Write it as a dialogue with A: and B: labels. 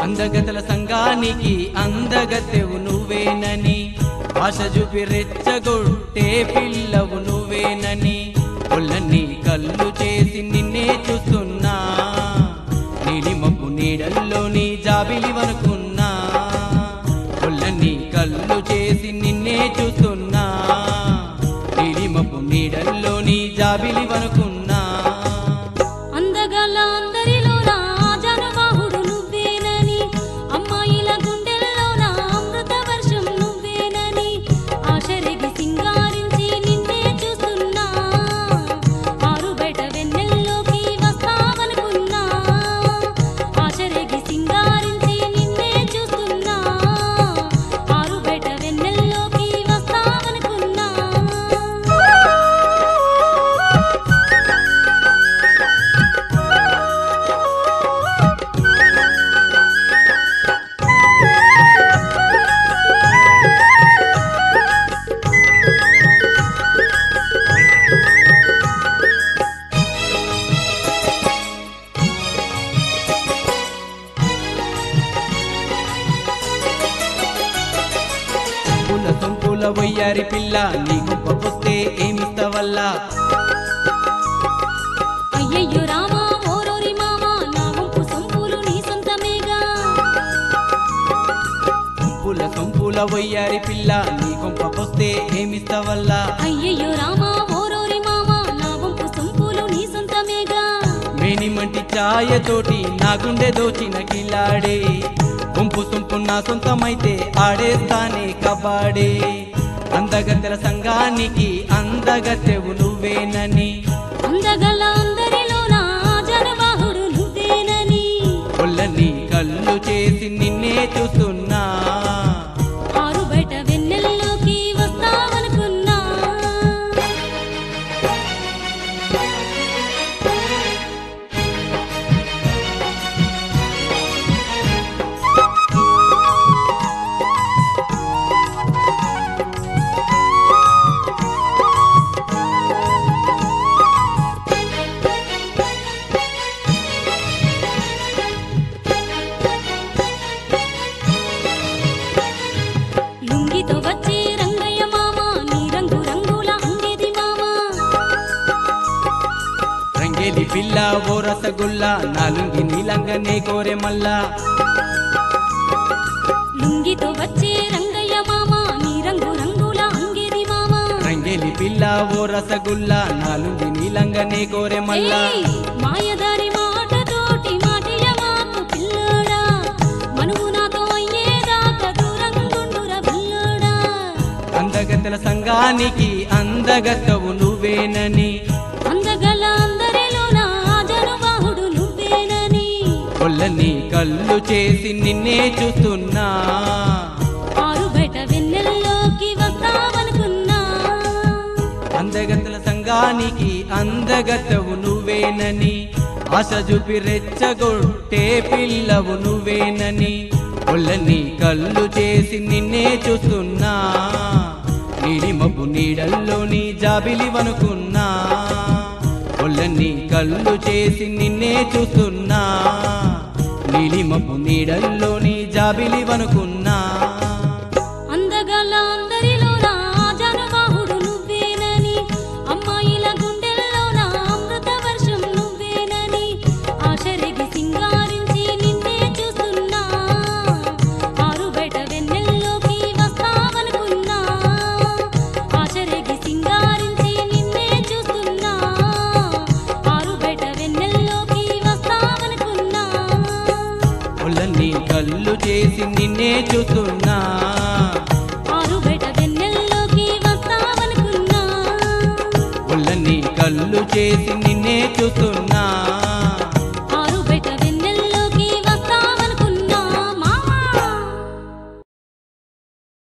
A: అందగతల సంఘానికి అందగతెవు నువ్వేనని ఆశ చూపి రెచ్చగొట్టే పిల్లవు నువ్వేనని ఒళ్ళని కళ్ళు చేసి నిన్నే చూస్తున్నా నీలిమప్పు నీడల్లోని జాబిలి వనుకున్నా ఒళ్ళని కళ్ళు చేసి నిన్నే చూస్తున్నా నీలిమప్పు నీడల్లోని జాబిలి వనుకున్నా
B: అందగల అందరిలో నా జనవాహుడు నువ్వేనని అమ్మాయిల గుండెల్లో నా అమృత వర్షం నువ్వేనని ఆశరెగి సింగారించి నిన్నే చూస్తున్నా ఆరు బయట వెన్నెల్లోకి వస్తావనుకున్నా ఆశరెగి సింగారించి నిన్నే చూస్తున్నా ఆరు బయట వెన్నెల్లోకి వస్తావనుకున్నా
A: పుల సొంపుల వయ్యారి పిల్ల నీ గొప్ప పొస్తే ఏమిస్తవల్లా
B: అయ్యయ్యో రామా ఓరోరి మామా నా వంపు సొంపులు నీ సొంతమేగా
A: పుల సొంపుల వయ్యారి పిల్ల నీ గొప్ప పొస్తే ఏమిస్తవల్లా
B: అయ్యయ్యో రామా ఓరోరి మామా నా వంపు సొంపులు నీ సొంతమేగా
A: మేనిమంటి ఛాయతోటి నా గుండె దోచిన కిలాడే గుంపు సొంపు నా సొంతమైతే ఆడేస్తానే కబాడే అందగత్తెల సంఘానికి అందగత్తెవు నువ్వేనని
B: అందగల అందరిలో నా జనవాహుడు నువ్వేనని
A: ఒళ్ళని కళ్ళు చేసి నిన్నే చూస్తున్నా
B: ఆరు బయట వెన్నెల్లోకి వస్తావనుకున్నా లుంగితో వచ్చే రంగయ్య మామ నీ రంగు రంగుల అంగేది మామ
A: రంగేలి పిల్ల ఓ రసగుల్ల నాలుంగి నీలంగనే కోరె మల్లా
B: లుంగితో వచ్చే రంగయ్య మామ నీ రంగు రంగుల అంగేది మామ
A: రంగేలి పిల్ల ఓ రసగుల్ల నాలుంగి నీలంగనే కోరె మల్లా
B: ఏయ్, మాయదారి మాటతోటి మాటియ మాకు పిల్లోడా మనువు నాతో అయ్యేదాకా దూరంగుండురా పిల్లోడా
A: అందగత్తెల సంఘానికి అందగత్తవు నువ్వేనని
B: అందగల అందరిలో నా జనుబాహుడు నువ్వేనని
A: ఒళ్ళని కళ్ళు చేసి నిన్నే చూస్తున్నా
B: ఆరు బయట వెన్నెల్లోకి వస్తావనుకున్నా
A: అందగత్తెల సంఘానికి అందగత్తవు నువ్వేనని ఆశ చూపి రెచ్చగొట్టే పిల్లవు నువ్వేనని ఒళ్ళని కళ్ళు చేసి నిన్నే చూస్తున్నా నీలిమబ్బు నీడల్లోని జాబిలి వనుకున్నా ఒళ్ళని కళ్ళు చేసి నిన్నే చూస్తున్నా నీలిమబ్బు నీడల్లోని జాబిలి వనుకున్నా
B: అందగల అందరిలో నా జనవాహుడు నువ్వేనని అమ్మాయిల గుండెల్లో నా అమృత వర్షం నువ్వేనని ఆశరెగి సింగారించి నిన్నే చూస్తున్నా ఆరు బయట వెన్నెల్లోకి వస్తావనుకున్నా ఆశరెగి సింగారించి నిన్నే చూస్తున్నా ఆరు బయట వెన్నెల్లోకి వస్తావనుకున్నా
A: ఒళ్ళని కళ్ళు చేసి నిన్నే చూస్తున్నా
B: ఆరు బయట వెన్నెల్లోకి వస్తావనుకున్నా
A: ఒళ్ళని కళ్ళు చేసి నిన్నే చూస్తున్నా